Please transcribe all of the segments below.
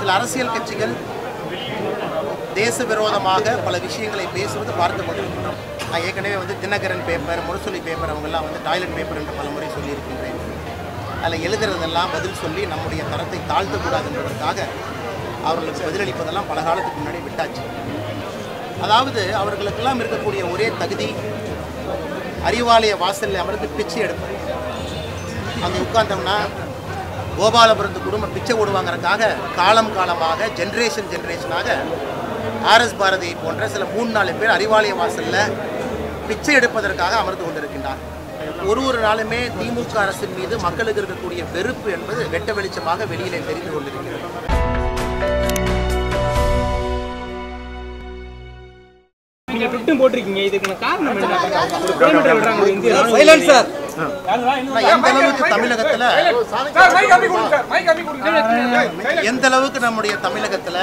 சில அரசியல் கட்சிகள் தேச விரோதமாக பல விஷயங்களை பேசுவது பார்த்து கொண்டிருக்கின்றோம் நான் ஏற்கனவே வந்து தினகரன் பேப்பர் முரசொலி பேப்பர் அவங்கெல்லாம் வந்து டாய்லெட் பேப்பர் என்று பல முறை சொல்லியிருக்கின்றேன் அதில் எழுதுறதெல்லாம் பதில் சொல்லி நம்முடைய தரத்தை தாழ்த்தக்கூடாது என்பதற்காக அவர்களுக்கு பதிலளிப்பதெல்லாம் பல காலத்துக்கு முன்னாடி விட்டாச்சு அதாவது அவர்களுக்கெல்லாம் இருக்கக்கூடிய ஒரே தகுதி அறிவாலய வாசலில் அமர்ந்து பிச்சை எடுப்பது அங்கே உட்கார்ந்தோம்னா கோபாலபுரத்து குடும்பம் பிச்சை ஓடுவாங்கறதுக்காக காலம் காலமாக ஜென்ரேஷன் ஜென்ரேஷனாக ஆர்எஸ் பாரதி போன்ற சில மூணு நாலு பேர் அறிவாலய வாசலில் பிச்சை எடுப்பதற்காக அமர்ந்து கொண்டிருக்கின்றார் ஒரு ஒரு நாளுமே திமுக அரசின் மீது மக்களுக்கு இருக்கக்கூடிய வெறுப்பு என்பது வெட்ட வெளிச்சமாக வெளியிலே தெரிந்து கொண்டிருக்கிறது நீங்க ட்விட்டும் போட்டிருக்கீங்க இதுக்கு காரணம் என்ன ஒரு கிலோமீட்டர் விடுறாங்க ஒரு இந்திய ராணுவ சைலன்ஸ் சார் ஆனா எந்த அளவுக்கு தமிழகத்தில் எந்த அளவுக்கு நம்முடைய தமிழகத்தில்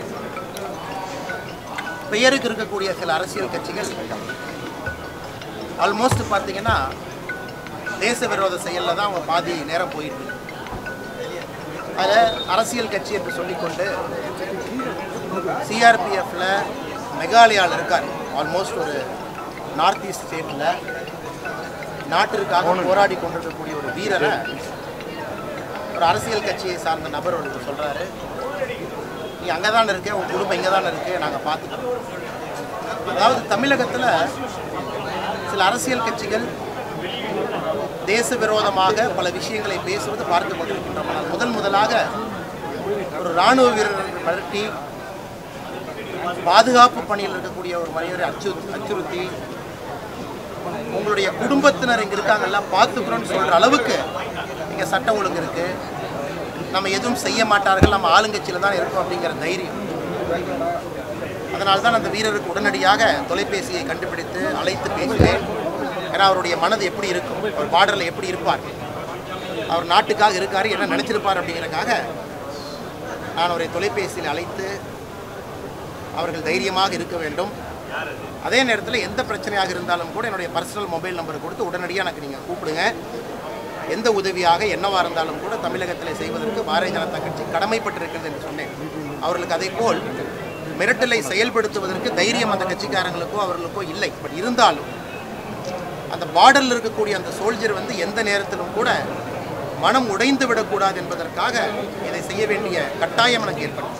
பெயருக்கு இருக்கக்கூடிய சில அரசியல் கட்சிகள் ஆல்மோஸ்ட் பார்த்தீங்கன்னா தேச விரோத செயலில் தான் அவங்க பாதி நேரம் போயிட்டு இருக்கு. அதில் அரசியல் கட்சி என்று சொல்லிக்கொண்டு சிஆர்பிஎஃப்ல மெகாலயாவில் இருக்கார் ஆல்மோஸ்ட் ஒரு நார்த் ஈஸ்ட் ஸ்டேட்டில் நாட்டிற்காக போராடி கொண்டிருக்கக்கூடிய ஒரு வீரரை ஒரு அரசியல் கட்சியை சார்ந்த நபர் ஒன்று சொல்கிறாரு நீ அங்கே தான் இருக்க உன் குடும்பம் இங்கே தான் இருக்கு நாங்கள் பார்த்துக்கிறோம் அதாவது தமிழகத்தில் சில அரசியல் கட்சிகள் தேச விரோதமாக பல விஷயங்களை பேசுவது பார்த்து கொண்டிருக்கின்றோம் ஆனால் முதல் முதலாக ஒரு இராணுவ வீரரை மிரட்டி பாதுகாப்பு பணியில் இருக்கக்கூடிய ஒரு மனிதரை அச்சு அச்சுறுத்தி உங்களுடைய குடும்பத்தினர் இங்கே இருக்காங்கல்ல பார்த்துக்கிறோன்னு சொல்கிற அளவுக்கு இங்கே சட்டம் ஒழுங்கு இருக்குது நம்ம எதுவும் செய்ய மாட்டார்கள் நம்ம ஆளுங்கட்சியில் தான் இருக்கோம் அப்படிங்கிற தைரியம் அதனால தான் அந்த வீரருக்கு உடனடியாக தொலைபேசியை கண்டுபிடித்து அழைத்து பேசினேன் ஏன்னா அவருடைய மனது எப்படி இருக்கும் அவர் பார்டரில் எப்படி இருப்பார் அவர் நாட்டுக்காக இருக்கார் என்ன நினச்சிருப்பார் அப்படிங்கிறக்காக நான் அவரை தொலைபேசியில் அழைத்து அவர்கள் தைரியமாக இருக்க வேண்டும் அதே நேரத்தில் எந்த பிரச்சனையாக இருந்தாலும் கூட என்னுடைய பர்சனல் மொபைல் நம்பரை கொடுத்து உடனடியாக எனக்கு நீங்கள் கூப்பிடுங்க எந்த உதவியாக என்னவா இருந்தாலும் கூட தமிழகத்தில் செய்வதற்கு பாரதிய ஜனதா கட்சி கடமைப்பட்டிருக்கிறது என்று சொன்னேன் அவர்களுக்கு அதை போல் மிரட்டலை செயல்படுத்துவதற்கு தைரியம் அந்த கட்சிக்காரங்களுக்கோ அவர்களுக்கோ இல்லை பட் இருந்தாலும் அந்த பார்டரில் இருக்கக்கூடிய அந்த சோல்ஜர் வந்து எந்த நேரத்திலும் கூட மனம் உடைந்து விடக்கூடாது என்பதற்காக இதை செய்ய வேண்டிய கட்டாயம் எனக்கு ஏற்படும்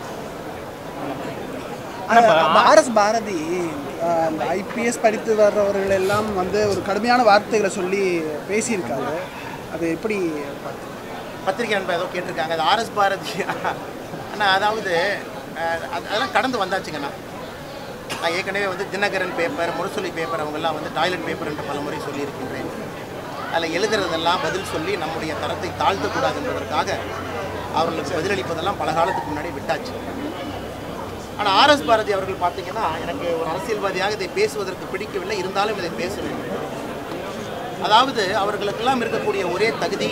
ஆர்எஸ் பாரதி ஆஹ், அந்த ஐபிஎஸ் படித்து வர்றவர்கள் எல்லாம் வந்து ஒரு கடுமையான வார்த்தைகளை சொல்லி பேசியிருக்காரு அது எப்படி பார்த்து பத்திரிகை நண்பர் ஏதோ கேட்டிருக்காங்க அது ஆர்எஸ் பாரதி அண்ணா அதாவது அஹ், அது- அதெல்லாம் கடந்து வந்தாச்சுங்கண்ணா நான் ஏற்கனவே வந்து தினகரன் பேப்பர் முரசொலி பேப்பர் அவங்கெல்லாம் வந்து டாய்லெட் பேப்பர் என்று பல முறை சொல்லியிருக்கின்றேன் அதில் எழுதுறதெல்லாம் பதில் சொல்லி நம்முடைய தரத்தை தாழ்த்தக்கூடாது என்பதற்காக அவர்களுக்கு பதிலளிப்பதெல்லாம் பல காலத்துக்கு முன்னாடி விட்டாச்சு ஆனால் ஆர்எஸ் பாரதி அவர்கள் பார்த்தீங்கன்னா எனக்கு ஒரு அரசியல்வாதியாக இதை பேசுவதற்கு பிடிக்கவில்லை இருந்தாலும் இதை பேச வேண்டும் அதாவது அவர்களுக்கெல்லாம் இருக்கக்கூடிய ஒரே தகுதி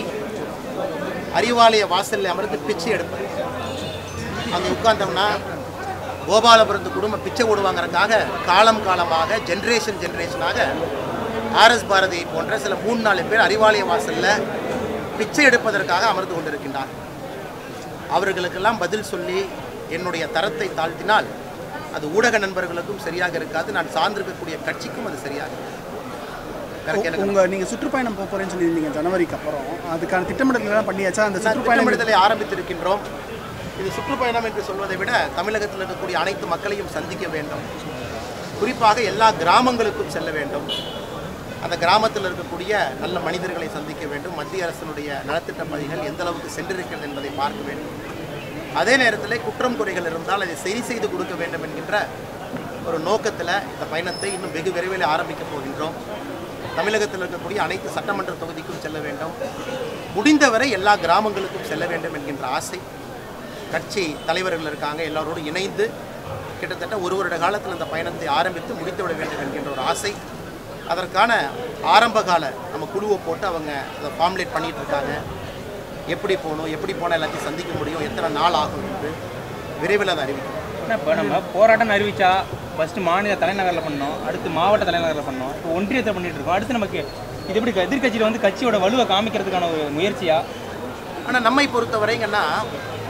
அறிவாலய வாசலில் அமர்ந்து பிச்சை எடுப்பது அங்கே உட்கார்ந்தோம்னா கோபாலபுரத்து குடும்பம் பிச்சை ஓடுவாங்கறதுக்காக காலம் காலமாக ஜென்ரேஷன் ஜென்ரேஷனாக ஆர்எஸ் பாரதி போன்ற சில மூணு நாலு பேர் அறிவாலய வாசலில் பிச்சை எடுப்பதற்காக அமர்ந்து கொண்டிருக்கின்றார் அவர்களுக்கெல்லாம் பதில் சொல்லி என்னுடைய தரத்தை தாழ்த்தினால் அது ஊடக நண்பர்களுக்கும் சரியாக இருக்காது நான் சார்ந்திருக்கக்கூடிய கட்சிக்கும் அது சரியாக இருக்காது. வேற கேளுங்க. உங்க நீங்க சுற்றுப்பயணம் போக போறேன்னு சொல்லியிருந்தீங்க ஜனவரிக்கு அப்புறம் அதுக்கான திட்டமிடல் எல்லாம் பண்ணியாச்சா அந்த நான் சுற்றுப்பயணம் திட்டமிடுதலை ஆரம்பித்திருக்கின்றோம் இது சுற்றுப்பயணம் என்று சொல்வதை விட தமிழகத்தில் இருக்கக்கூடிய அனைத்து மக்களையும் சந்திக்க வேண்டும் குறிப்பாக எல்லா கிராமங்களுக்கும் செல்ல வேண்டும் அந்த கிராமத்தில் இருக்கக்கூடிய நல்ல மனிதர்களை சந்திக்க வேண்டும் மத்திய அரசினுடைய நலத்திட்ட பணிகள் எந்த அளவுக்கு சென்றிருக்கிறது என்பதை பார்க்க வேண்டும் அதே நேரத்தில் குற்றம் குறைகள் இருந்தால் அதை சரி செய்து கொடுக்க வேண்டும் என்கின்ற ஒரு நோக்கத்தில் இந்த பயணத்தை இன்னும் வெகு விரைவில் ஆரம்பிக்கப் போகின்றோம் தமிழகத்தில் இருக்கக்கூடிய அனைத்து சட்டமன்ற தொகுதிக்கும் செல்ல வேண்டும் முடிந்தவரை எல்லா கிராமங்களுக்கும் செல்ல வேண்டும் என்கின்ற ஆசை கட்சி தலைவர்கள் இருக்காங்க எல்லாரோடும் இணைந்து கிட்டத்தட்ட ஒரு வருட காலத்தில் அந்த பயணத்தை ஆரம்பித்து முடித்து விட வேண்டும் என்கின்ற ஒரு ஆசை அதற்கான ஆரம்ப கால நம்ம குழுவை போட்டு அவங்க அதை ஃபார்முலேட் பண்ணிட்டு இருக்காங்க எப்படி போகணும் எப்படி போனால் எல்லாத்தையும் சந்திக்க முடியும் எத்தனை நாள் ஆகும் என்று விரைவில் அதை அறிவிக்கும் ஆனா இப்போ நம்ம போராட்டம் அறிவிச்சா ஃபர்ஸ்ட் மாநில தலைநகரில் பண்ணோம் அடுத்து மாவட்ட தலைநகரில் பண்ணோம் இப்போ ஒன்றியத்தை பண்ணிட்டு இருக்கோம் அடுத்து நமக்கு இது எப்படி எதிர்கட்சியில் வந்து கட்சியோட வலுவை காமிக்கிறதுக்கான ஒரு முயற்சியா ஆனால் நம்மை பொறுத்தவரைங்கன்னா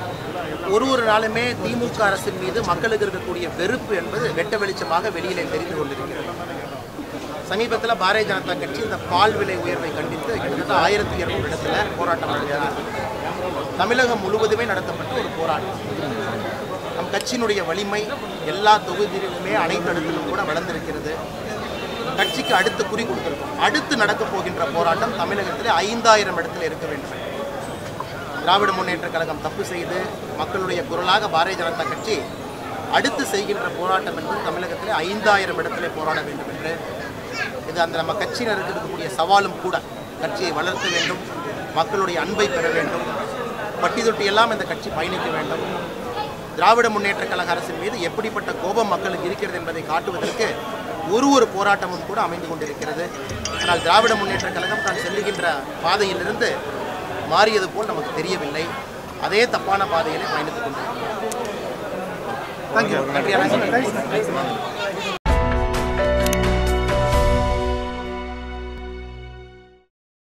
ஒரு ஒரு நாளுமே திமுக அரசின் மீது மக்களுக்கு இருக்கக்கூடிய வெறுப்பு என்பது வெட்ட வெளிச்சமாக வெளியிலே தெரிந்து கொண்டிருக்கிறது சமீபத்தில் பாரதிய ஜனதா கட்சி இந்த பால் விலை உயர்வை கண்டித்து கிட்டத்தட்ட ஆயிரத்தி இருநூறு இடத்துல போராட்டம் நடத்தினார் தமிழகம் முழுவதுமே நடத்தப்பட்ட ஒரு போராட்டம் நம் கட்சியினுடைய வலிமை எல்லா தொகுதியிலுமே அனைத்து இடத்திலும் கூட வளர்ந்திருக்கிறது கட்சிக்கு அடுத்து குறி கொடுத்திருக்கோம் அடுத்து நடக்கப் போகின்ற போராட்டம் தமிழகத்தில் ஐந்தாயிரம் இடத்துல இருக்க வேண்டும் திராவிட முன்னேற்ற கழகம் தப்பு செய்து மக்களுடைய குரலாக பாரதிய ஜனதா கட்சி அடுத்து செய்கின்ற போராட்டம் என்பது தமிழகத்தில் ஐந்தாயிரம் இடத்திலே போராட வேண்டும் என்று இது அந்த நம்ம கட்சியினருக்கு இருக்கக்கூடிய சவாலும் கூட கட்சியை வளர்க்க வேண்டும் மக்களுடைய அன்பை பெற வேண்டும் பட்டி தொட்டி எல்லாம் இந்த கட்சி பயணிக்க வேண்டும் திராவிட முன்னேற்ற கழக அரசின் மீது எப்படிப்பட்ட கோபம் மக்களுக்கு இருக்கிறது என்பதை காட்டுவதற்கு ஒரு ஒரு போராட்டமும் கூட அமைந்து கொண்டிருக்கிறது ஆனால் திராவிட முன்னேற்ற கழகம் தான் செல்லுகின்ற பாதையிலிருந்து மாறியது போல் நமக்கு தெரியவில்லை அதே தப்பான பாதையிலே பயணித்துக் கொண்டிருக்கிறோம் தேங்க்யூ நன்றி அரசு